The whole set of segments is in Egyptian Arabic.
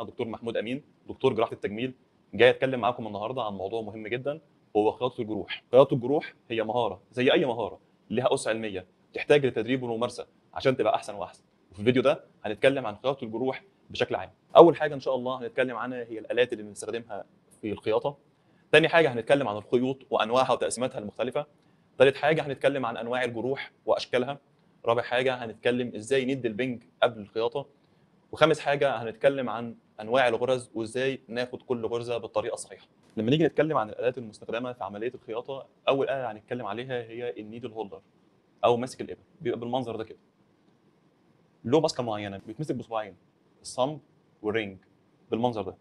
انا دكتور محمود امين دكتور جراحه التجميل جاي اتكلم معاكم النهارده عن موضوع مهم جدا هو خياطه الجروح خياطه الجروح هي مهاره زي اي مهاره لها اسس علميه تحتاج لتدريب وممارسه عشان تبقى احسن واحسن وفي الفيديو ده هنتكلم عن خياطه الجروح بشكل عام اول حاجه ان شاء الله هنتكلم عنها هي الالات اللي بنستخدمها في الخياطه تاني حاجه هنتكلم عن الخيوط وانواعها وتقسيماتها المختلفه ثالث حاجه هنتكلم عن انواع الجروح واشكالها رابع حاجه هنتكلم ازاي ندي البنج قبل الخياطه وخامس حاجه هنتكلم عن انواع الغرز وازاي ناخد كل غرزه بالطريقه الصحيحه لما نيجي نتكلم عن الالات المستخدمه في عمليه الخياطه اول اله هنتكلم عليها هي النيدل هولدر او ماسك الابر بيبقى بالمنظر ده كده له ماسكه معينه بيتمسك بصباعين الصمب والرينج بالمنظر ده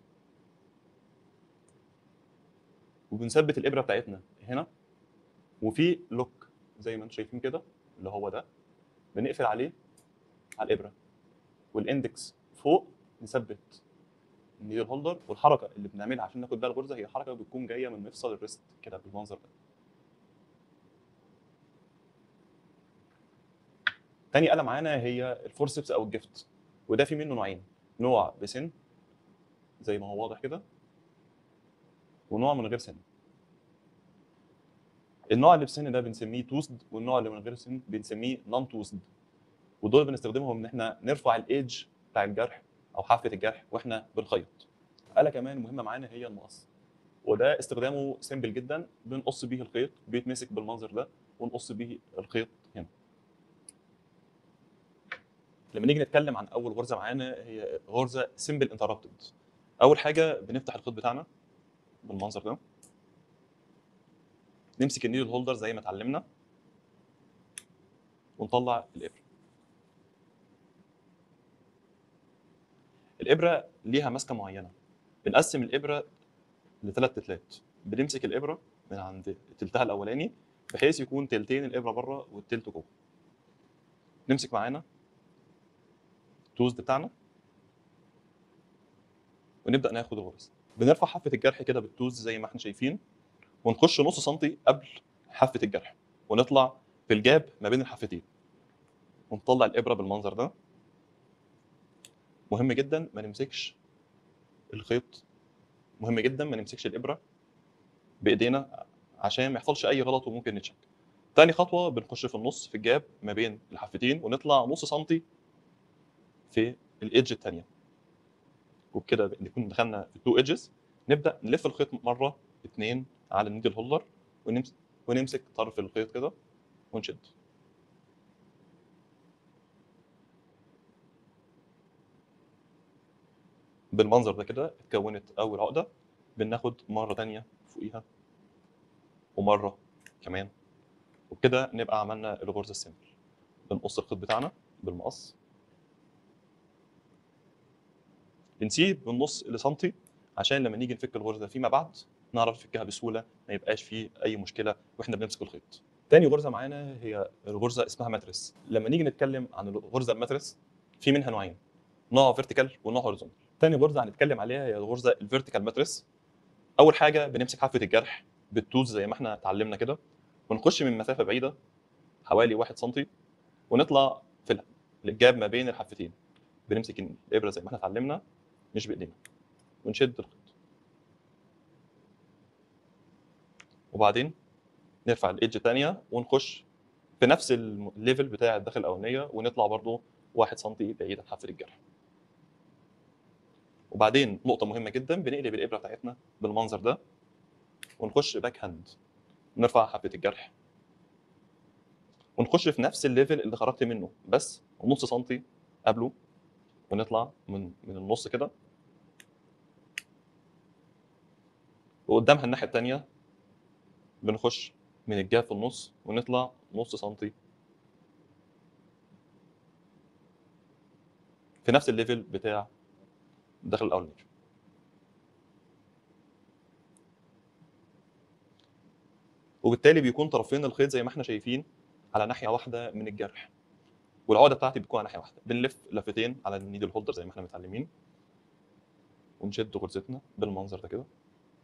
وبنثبت الابره بتاعتنا هنا وفي لوك زي ما انتم شايفين كده اللي هو ده بنقفل عليه على الابره والاندكس فوق نثبت النيدل هولدر والحركه اللي بنعملها عشان ناخد بيها الغرزه هي حركه بتكون جايه من مفصل الريست كده بالمنظر ده تاني آلة معانا هي الفورسبس او الجفت وده في منه نوعين نوع بسن زي ما هو واضح كده ونوع من غير سن النوع اللي بسن ده بنسميه توسد والنوع اللي من غير سن بنسميه نون توسد ودول بنستخدمهم ان احنا نرفع الايدج بتاع الجرح او حافه الجرح واحنا بنخيط آلة كمان مهمه معانا هي المقص وده استخدامه سيمبل جدا بنقص بيه الخيط بيتمسك بالمنظر ده ونقص بيه الخيط هنا لما نيجي نتكلم عن اول غرزه معانا هي غرزه سيمبل انتربتد اول حاجه بنفتح الخيط بتاعنا بالمنظر ده نمسك النيدل هولدر زي ما اتعلمنا ونطلع الابره الابره ليها ماسكه معينه بنقسم الابره لثلاث تلات بنمسك الابره من عند تلتها الاولاني بحيث يكون تلتين الابره بره والتلت جوه نمسك معانا التوزد بتاعنا ونبدا ناخد الغرز بنرفع حافه الجرح كده بالتوز زي ما احنا شايفين ونخش نص سنتي قبل حافه الجرح ونطلع في الجاب ما بين الحافتين ونطلع الابره بالمنظر ده مهم جدا ما نمسكش الخيط مهم جدا ما نمسكش الابره بايدينا عشان ما يحصلش اي غلط وممكن نتشك تاني خطوه بنخش في النص في الجاب ما بين الحافتين ونطلع نص سنتي في الايدج الثانيه وبكده نكون دخلنا في التو ايدجز نبدا نلف الخيط مره اثنين على النيدل هولدر ونمسك ونمسك طرف الخيط كده ونشد بالمنظر ده كده اتكونت اول عقده بناخد مره تانية فوقيها ومره كمان وبكده نبقى عملنا الغرزه السيمبل بنقص الخيط بتاعنا بالمقص بنسيب من نص لسنتي عشان لما نيجي نفك الغرزه فيما بعد نعرف نفكها بسهوله ما يبقاش فيه اي مشكله واحنا بنمسك الخيط. تاني غرزه معانا هي الغرزه اسمها ماتريس. لما نيجي نتكلم عن الغرزه الماتريس في منها نوعين نوع فيرتيكال ونوع هوريزونتال. تاني غرزه هنتكلم عليها هي الغرزه الفيرتيكال ماتريس. اول حاجه بنمسك حافه الجرح بالتوز زي ما احنا اتعلمنا كده ونخش من مسافه بعيده حوالي 1 سم ونطلع في الجاب ما بين الحافتين. بنمسك الابره زي ما احنا اتعلمنا مش بايدينا ونشد الخيط وبعدين نرفع الايدج تانية ونخش في نفس الليفل بتاع الداخل الاولانيه ونطلع برضو 1 سم بعيد عن حافه الجرح وبعدين نقطه مهمه جدا بنقلب الابره بتاعتنا بالمنظر ده ونخش باك هاند نرفع حافه الجرح ونخش في نفس الليفل اللي خرجت منه بس نص سنتي قبله ونطلع من من النص كده وقدامها الناحيه الثانيه بنخش من الجهه في النص ونطلع نص سنتي في نفس الليفل بتاع الداخل الاولاني وبالتالي بيكون طرفين الخيط زي ما احنا شايفين على ناحيه واحده من الجرح والعقده بتاعتي بتكون على ناحيه واحده بنلف لفتين على النيدل هولدر زي ما احنا متعلمين ونشد غرزتنا بالمنظر ده كده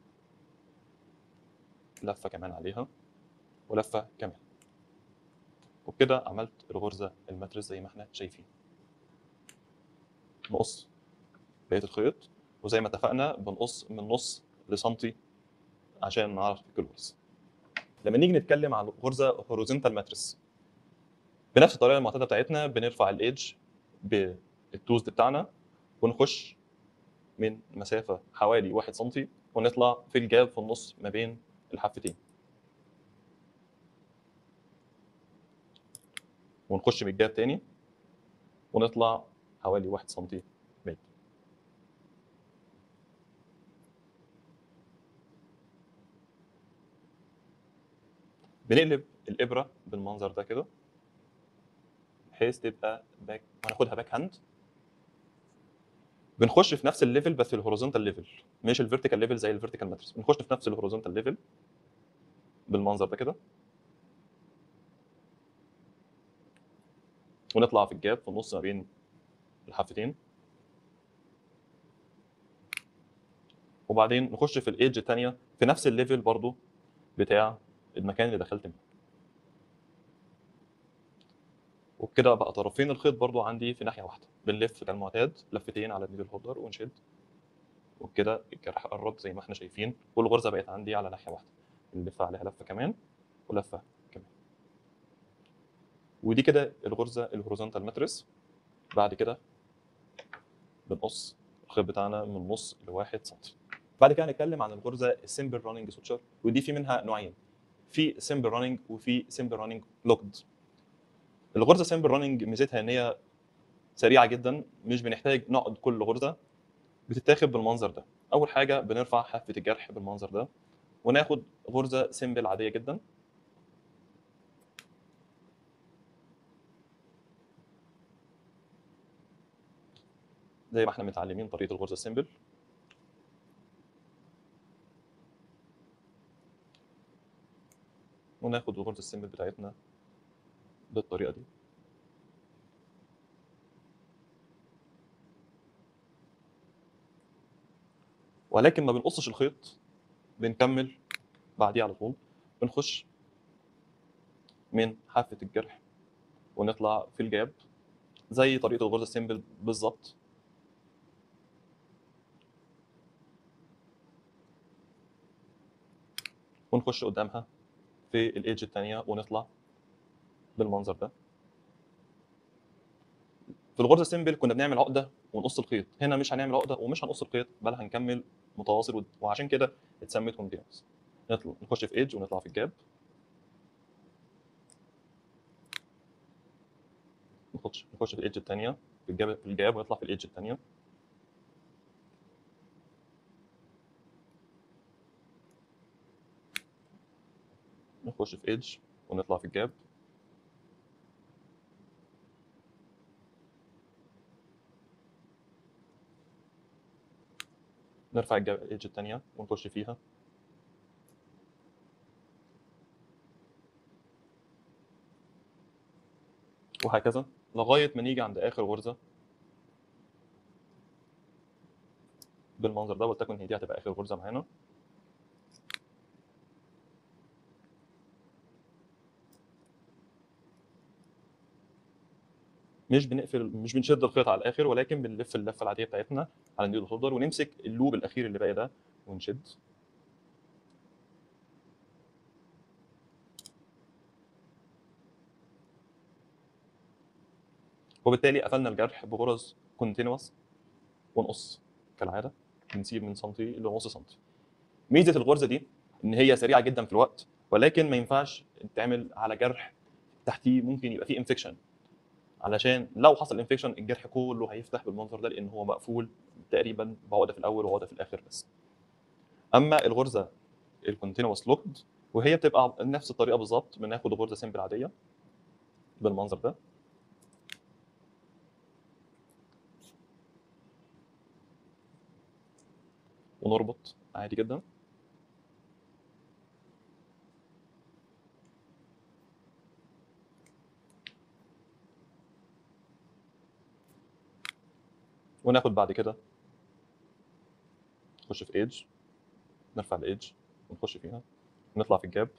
لفه كمان عليها ولفه كمان وبكده عملت الغرزه الماتريس زي ما احنا شايفين نقص بقيه الخيط وزي ما اتفقنا بنقص من نص لسنتي عشان نعرف الغرزه لما نيجي نتكلم عن غرزه هوريزونتال ماتريس بنفس الطريقه المعتاده بتاعتنا بنرفع الايدج بالتوز بتاعنا ونخش من مسافه حوالي 1 سم ونطلع في الجاب في النص ما بين الحفتين ونخش من الجاب تاني ونطلع حوالي 1 سم بعيد بنقلب الابره بالمنظر ده كده بحيث تبقى باك هناخدها باك هاند بنخش في نفس الليفل بس الهوريزونتال ليفل مش الفيرتيكال ليفل زي الفيرتيكال ماتريس بنخش في نفس الهوريزونتال ليفل بالمنظر ده كده ونطلع في الجاب في النص ما بين الحفتين وبعدين نخش في الايدج الثانيه في نفس الليفل برضو بتاع المكان اللي دخلت منه وبكده بقى طرفين الخيط برضو عندي في ناحيه واحده بنلف كالمعتاد لفتين على النيدل هولدر ونشد وبكده الجرح قرب زي ما احنا شايفين والغرزه بقت عندي على ناحيه واحده بنلف عليها لفه كمان ولفه كمان ودي كده الغرزه الهوريزونتال ماتريس بعد كده بنقص الخيط بتاعنا من نص لواحد سم بعد كده هنتكلم عن الغرزه السمبل راننج سوتشر ودي في منها نوعين في سمبل راننج وفي سمبل راننج لوكد الغرزه سمبل راننج ميزتها ان هي سريعه جدا مش بنحتاج نقعد كل غرزه بتتاخد بالمنظر ده اول حاجه بنرفع حافه الجرح بالمنظر ده وناخد غرزه سمبل عاديه جدا زي ما احنا متعلمين طريقه الغرزه السمبل وناخد الغرزه السمبل بتاعتنا بالطريقه دي ولكن ما بنقصش الخيط بنكمل بعديه على طول بنخش من حافه الجرح ونطلع في الجاب زي طريقه الغرزه السمبل بالظبط ونخش قدامها في الايدج الثانيه ونطلع بالمنظر ده في الغرزه السمبل كنا بنعمل عقده ونقص الخيط هنا مش هنعمل عقده ومش هنقص الخيط بل هنكمل متواصل وعشان كده اتسمت كونتينوس نطلع نخش في ايدج ونطلع في الجاب نخش نخش في الايدج الثانيه في الجاب في الجاب ونطلع في الايدج الثانيه نخش في ايدج ونطلع في الجاب نرفع الجاب الايدج الثانيه ونخش فيها وهكذا لغايه ما نيجي عند اخر غرزه بالمنظر ده ولتكن هي دي هتبقى اخر غرزه معانا مش بنقفل مش بنشد الخيط على الاخر ولكن بنلف اللفه العاديه بتاعتنا على النيل الهولدر ونمسك اللوب الاخير اللي باقي ده ونشد وبالتالي قفلنا الجرح بغرز كونتينوس ونقص كالعاده بنسيب من سنتي لنص سنتي ميزه الغرزه دي ان هي سريعه جدا في الوقت ولكن ما ينفعش تعمل على جرح تحتيه ممكن يبقى فيه انفكشن علشان لو حصل انفكشن الجرح كله هيفتح بالمنظر ده لان هو مقفول تقريبا بعقده في الاول وعقده في الاخر بس اما الغرزه الكونتينوس لوكد وهي بتبقى نفس الطريقه بالظبط بناخد غرزه سمبل عاديه بالمنظر ده ونربط عادي جدا وناخد بعد كده نخش في ايدج نرفع الايدج ونخش فيها نطلع في الجاب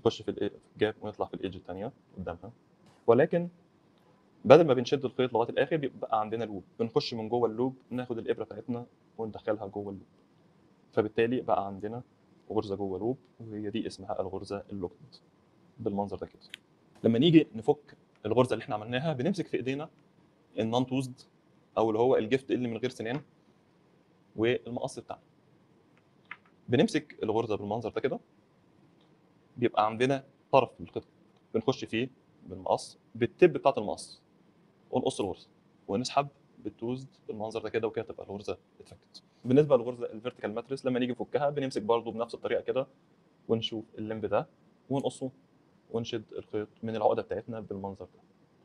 نخش في الإيه- في الجاب ونطلع في الايدج الثانيه قدامها ولكن بدل ما بنشد الخيط لغايه الاخر بيبقى عندنا لوب بنخش من جوه اللوب ناخد الابره بتاعتنا وندخلها جوه اللوب فبالتالي بقى عندنا غرزه جوه لوب وهي دي اسمها الغرزه اللوكد بالمنظر ده كده لما نيجي نفك الغرزه اللي احنا عملناها بنمسك في ايدينا النون توزد او اللي هو الجفت اللي من غير سنان والمقص بتاعنا بنمسك الغرزه بالمنظر ده كده بيبقى عندنا طرف في القطعه بنخش فيه بالمقص بالتب بتاعت المقص ونقص الغرزه ونسحب بالتوزد بالمنظر ده كده وكده تبقى الغرزه اتفكت بالنسبه للغرزه الفيرتيكال ماتريس لما نيجي نفكها بنمسك برضو بنفس الطريقه كده ونشوف الليمب ده ونقصه ونشد الخيط من العقده بتاعتنا بالمنظر ده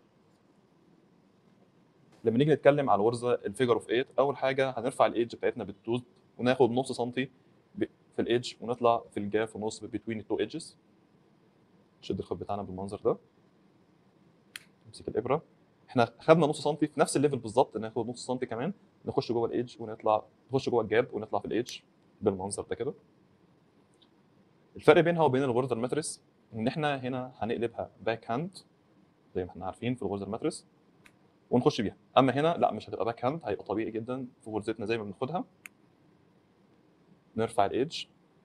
لما نيجي نتكلم على الغرزه الفيجر اوف 8 اول حاجه هنرفع الايدج بتاعتنا بالتوزد وناخد نص سنتي ب- في الايدج ونطلع في الجاف في النص بين التو ايدجز نشد الخيط بتاعنا بالمنظر ده نمسك الابره احنا خدنا نص سنتي في نفس الليفل بالظبط ناخد نص سنتي كمان نخش جوه الايدج ونطلع نخش جوه الجاب ونطلع في الايدج بالمنظر ده كده الفرق بينها وبين الغرزه الماتريس ان احنا هنا هنقلبها باك هاند زي ما احنا عارفين في الغرزه الماتريس ونخش بيها اما هنا لا مش هتبقى باك هاند هيبقى طبيعي جدا في غرزتنا زي ما بناخدها نرفع الايدج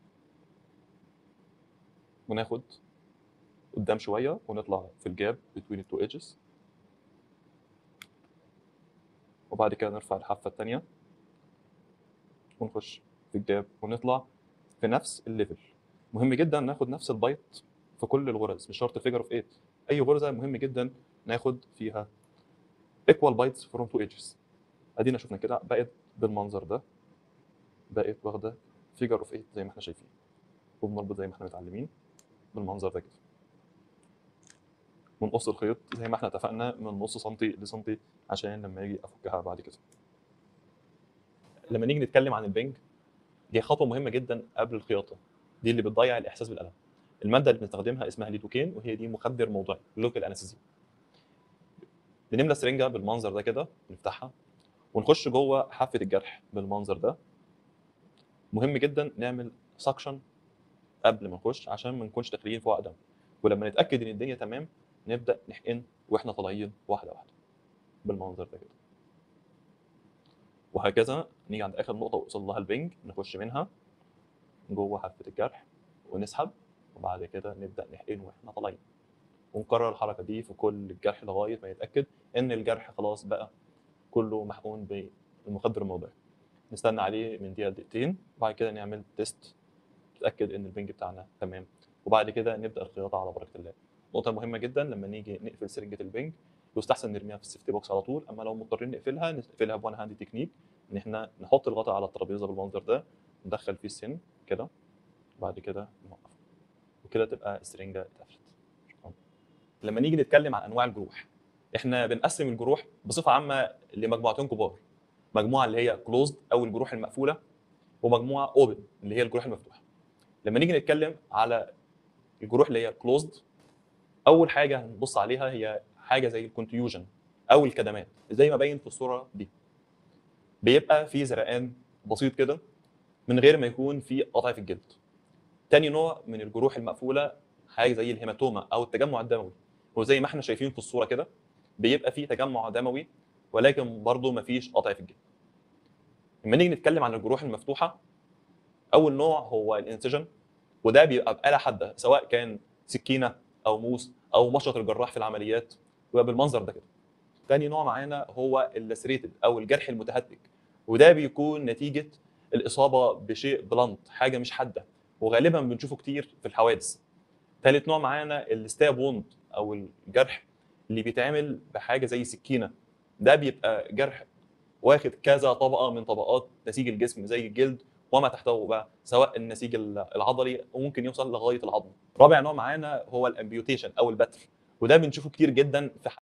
وناخد قدام شويه ونطلع في الجاب بين التو ايدجز وبعد كده نرفع الحافه الثانيه ونخش في الجاب ونطلع في نفس الليفل مهم جدا ناخد نفس البايت في كل الغرز مش شرط فيجر اوف 8 اي غرزه مهم جدا ناخد فيها ايكوال بايتس فروم تو ايدجز ادينا شفنا كده بقت بالمنظر ده بقت واخده فيجر اوف 8 زي ما احنا شايفين وبنربط زي ما احنا متعلمين بالمنظر ده كده ونقص الخيط زي ما احنا اتفقنا من نص سنتي لسنتي عشان لما يجي افكها بعد كده لما نيجي نتكلم عن البنج دي خطوه مهمه جدا قبل الخياطه دي اللي بتضيع الاحساس بالالم الماده اللي بنستخدمها اسمها ليدوكين وهي دي مخدر موضعي لوكال انستيزيا بنملى سرنجه بالمنظر ده كده نفتحها ونخش جوه حافه الجرح بالمنظر ده مهم جدا نعمل سكشن قبل ما نخش عشان ما نكونش داخلين في عقده ولما نتاكد ان الدنيا تمام نبدا نحقن واحنا طالعين واحده واحده بالمنظر ده كده وهكذا نيجي عند اخر نقطه وصل لها البنج نخش منها جوه حافه الجرح ونسحب وبعد كده نبدا نحقن واحنا طالعين ونكرر الحركه دي في كل الجرح لغايه ما نتاكد ان الجرح خلاص بقى كله محقون بالمخدر الموضعي نستنى عليه من دقيقه دقيقتين وبعد كده نعمل تيست نتاكد ان البنج بتاعنا تمام وبعد كده نبدا الخياطه على بركه الله نقطه مهمه جدا لما نيجي نقفل سرنجه البنج يستحسن نرميها في السيفتي بوكس على طول اما لو مضطرين نقفلها نقفلها بوان هاند تكنيك ان احنا نحط الغطاء على الترابيزه بالمنظر ده ندخل فيه السن كده وبعد كده نوقف وكده تبقى السرنجه اتقفلت شكرا لما نيجي نتكلم عن انواع الجروح احنا بنقسم الجروح بصفه عامه لمجموعتين كبار مجموعه اللي هي كلوزد او الجروح المقفوله ومجموعه اوبن اللي هي الجروح المفتوحه لما نيجي نتكلم على الجروح اللي هي كلوزد اول حاجه هنبص عليها هي حاجه زي الكونتيوجن او الكدمات زي ما باين في الصوره دي بيبقى في زرقان بسيط كده من غير ما يكون في قطع في الجلد تاني نوع من الجروح المقفوله حاجه زي الهيماتوما او التجمع الدموي وزي ما احنا شايفين في الصوره كده بيبقى فيه تجمع دموي ولكن برضه ما فيش قطع في الجلد لما نيجي نتكلم عن الجروح المفتوحه اول نوع هو الانسجن وده بيبقى بآلة حاده سواء كان سكينه او موس او مشرط الجراح في العمليات بيبقى بالمنظر ده كده تاني نوع معانا هو اللاسريتد او الجرح المتهتك وده بيكون نتيجه الاصابه بشيء بلانت حاجه مش حاده وغالبا بنشوفه كتير في الحوادث ثالث نوع معانا الستاب ووند او الجرح اللي بيتعمل بحاجه زي سكينه ده بيبقى جرح واخد كذا طبقه من طبقات نسيج الجسم زي الجلد وما تحته بقى سواء النسيج العضلي وممكن يوصل لغايه العظم رابع نوع معانا هو الامبيوتيشن او البتر وده بنشوفه كتير جدا في